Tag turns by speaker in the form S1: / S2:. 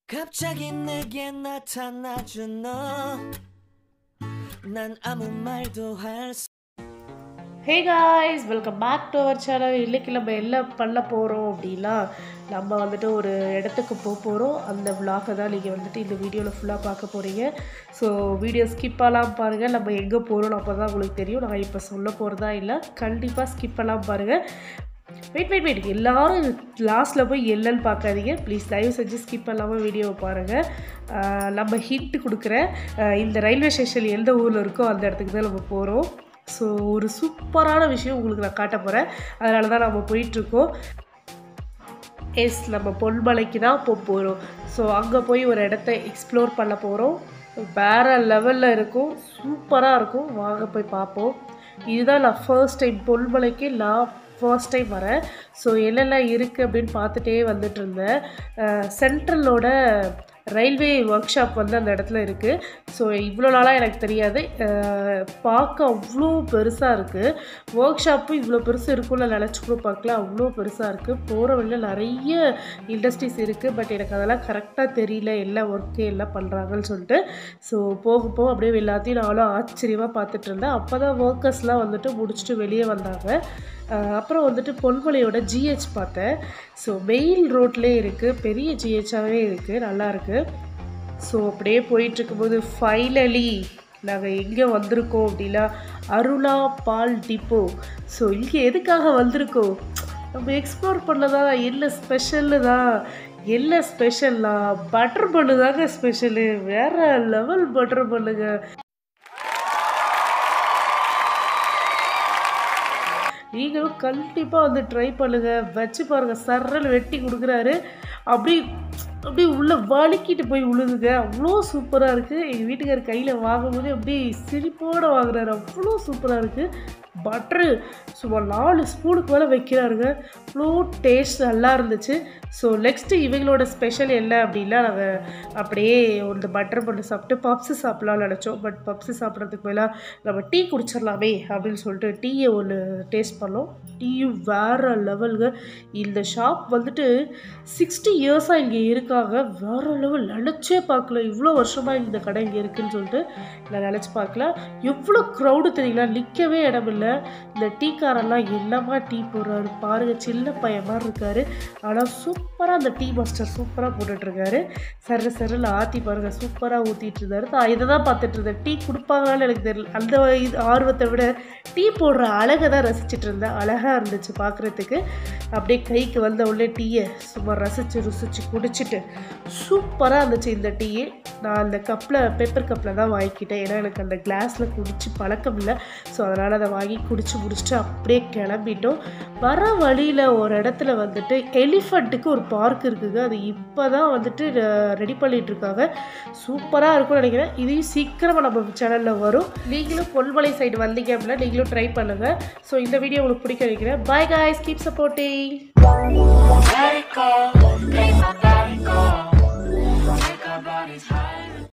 S1: 갑자기 내게 나타나준 너. 난 아무 말도 할 수.
S2: Hey guys welcome back to our channel இன்றைக்கி நம்ம என்ன பண்ண போகிறோம் அப்படின்னா நம்ம வந்துட்டு ஒரு இடத்துக்கு போக போகிறோம் அந்த விலாகை தான் நீங்கள் வந்துட்டு இந்த வீடியோவில் ஃபுல்லாக பார்க்க போகிறீங்க ஸோ வீடியோ ஸ்கிப் பண்ணலாம் பாருங்கள் நம்ம எங்கே போகிறோம் அப்போ தான் உங்களுக்கு தெரியும் நான் இப்போ சொல்ல போகிறதா இல்லை கண்டிப்பாக ஸ்கிப் பண்ணலாம் பாருங்கள் வெயிட் வெயிட் வெயிட் எல்லாரும் லாஸ்ட்டில் போய் என்னன்னு பார்க்காதீங்க ப்ளீஸ் தயவு செஞ்சு ஸ்கிப் பண்ணாமல் வீடியோவை பாருங்கள் ஆஹ் நம்ம ஹிண்ட் கொடுக்குறேன் ஆஹ் இந்த ரயில்வே ஸ்டேஷன் எந்த ஊரில் இருக்கோ அந்த இடத்துக்கு தான் நம்ம போகிறோம் ஸோ ஒரு சூப்பரான விஷயம் உங்களுக்கு நான் காட்ட போகிறேன் அதனால தான் நம்ம போயிட்டுருக்கோம் எஸ் நம்ம பொன்மலைக்கு தான் போக போகிறோம் ஸோ அங்கே போய் ஒரு இடத்த எக்ஸ்ப்ளோர் பண்ண போகிறோம் வேறு லெவலில் இருக்கும் சூப்பராக இருக்கும் வாங்க போய் பார்ப்போம் இதுதான் நான் ஃபர்ஸ்ட் டைம் பொன்மலைக்கு நான் ஃபர்ஸ்ட் டைம் வரேன் ஸோ என்னெல்லாம் இருக்குது அப்படின்னு பார்த்துட்டே வந்துட்டு இருந்தேன் சென்ட்ரலோட ரயில்வே ஒர்க் ஷாப் வந்து அந்த இடத்துல இருக்குது ஸோ இவ்வளோ நாளாக எனக்கு தெரியாது அஹ் பார்க்க அவ்வளோ பெருசாக இருக்குது ஒர்க் ஷாப்பும் இவ்வளோ பெருசு இருக்கும்னு நினச்சி கூட பார்க்கல அவ்வளோ பெருசாக இருக்குது போகிற வழியில் நிறைய இண்டஸ்ட்ரீஸ் இருக்குது பட் எனக்கு அதெல்லாம் கரெக்டாக தெரியல எல்லா ஒர்க்கு எல்லாம் பண்ணுறாங்கன்னு சொல்லிட்டு ஸோ போக போக அப்படியே எல்லாத்தையும் நானும் ஆச்சரியமாக பார்த்துட்டு இருந்தேன் அப்போ தான் ஒர்க்கர்ஸ்லாம் வந்துட்டு முடிச்சுட்டு வெளியே வந்தாங்க அஹ் அப்புறம் வந்துட்டு பொன்மலையோட ஜிஹெச் பார்த்தேன் ஸோ மெயின் ரோட்லேயே இருக்குது பெரிய ஜிஹெச்சாகவே இருக்குது நல்லா இருக்குது ஸோ அப்படியே போயிட்டு இருக்கும்போது ஃபைனலி நாங்கள் எங்கே வந்திருக்கோம் அப்படின்னா அருளா பால் டிப்போ ஸோ இங்கே எதுக்காக வந்திருக்கோம் நம்ம எக்ஸ்ப்ளோர் பண்ணதா என்ன ஸ்பெஷல்லு தான் என்ன ஸ்பெஷல்னா பட்டர் பண்ணு தாங்க ஸ்பெஷலு வேற லெவல் பட்டர் பண்ணுங்க நீங்களும் கண்டிப்பாக வந்து ட்ரை பண்ணுங்கள் வச்சு பாருங்கள் சர்றல் வெட்டி கொடுக்குறாரு அப்படி அப்படியே உள்ளே வலிக்கிட்டு போய் உழுதுங்க அவ்வளோ சூப்பராக இருக்குது எங்கள் வீட்டுக்கார் கையில் வாங்கும்போது அப்படியே சிரிப்போடு வாங்குறாரு அவ்வளோ சூப்பராக இருக்குது பட்ரு சும்மா நாலு ஸ்பூனுக்கு மேலே வைக்கிறாருங்க அவ்வளோ டேஸ்ட் நல்லா இருந்துச்சு ஸோ நெக்ஸ்ட்டு இவங்களோட ஸ்பெஷல் என்ன அப்படின்னா நாங்கள் அப்படியே ஒரு பட்டர் பண்ணி சாப்பிட்டு பப்ஸு சாப்பிட்லாம்னு நினச்சோம் பட் பப்ஸு சாப்பிட்றதுக்கு பதிலாக நம்ம டீ குடிச்சிடலாமே அப்படின்னு சொல்லிட்டு டீயை ஒன்று டேஸ்ட் பண்ணோம் டீயும் வேறு லெவலுங்க இந்த ஷாப் வந்துட்டு சிக்ஸ்டி இயர்ஸாக இங்கே இருக்காங்க வேறு லெவல் நினச்சே பார்க்கல இவ்வளோ வருஷமாக இந்த கடை இங்கே இருக்குன்னு சொல்லிட்டு நான் நினச்சி பார்க்கல எவ்வளோ க்ரௌடு தெரியுங்களா நிற்கவே இடம் இல்லை இந்த டீக்காரெல்லாம் என்னமா டீ போடுறாரு பாருங்கள் சின்ன பையன் மாதிரி இருக்காரு ஆனால் சூப்பராக அந்த டீ மாஸ்டர் சூப்பராக போட்டுட்ருக்காரு சர சரல ஆற்றி பாருங்கள் சூப்பராக ஊற்றிட்டு இருந்தாரு நான் இதை தான் பார்த்துட்டு இருந்தேன் டீ கொடுப்பாங்களான்னு எனக்கு தெரியல அந்த இது ஆர்வத்தை விட டீ போடுற அழகை தான் ரசிச்சிட்டு இருந்தேன் அழகாக இருந்துச்சு பார்க்குறதுக்கு அப்படியே கைக்கு வந்த உடனே டீயை சும்மா ரசித்து ருசித்து குடிச்சிட்டு சூப்பராக இருந்துச்சு இந்த டீயை நான் அந்த கப்பில் பேப்பர் கப்பில் தான் வாங்கிக்கிட்டேன் ஏன்னா எனக்கு அந்த கிளாஸில் குடிச்சு பழக்கம் இல்லை ஸோ அதனால் அதை வாங்கி குடிச்சு முடிச்சுட்டு அப்படியே கிளம்பிட்டோம் வர வழியில் ஒரு இடத்துல வந்துட்டு எலிஃபண்ட்டுக்கு ஒரு பார்க் இருக்குங்க அது இப்போ தான் வந்துட்டு ரெடி பண்ணிட்டு இருக்காங்க சூப்பராக இருக்கும்னு நினைக்கிறேன் இதையும் சீக்கிரமாக நம்ம சேனலில் வரும் நீங்களும் பொன்மலை சைடு வந்தீங்க அப்படின்னா நீங்களும் ட்ரை பண்ணுங்கள் ஸோ இந்த வீடியோ உங்களுக்கு பிடிக்க நினைக்கிறேன் bye guys keep supporting
S1: Let it go, make my body go. Take our bodies high.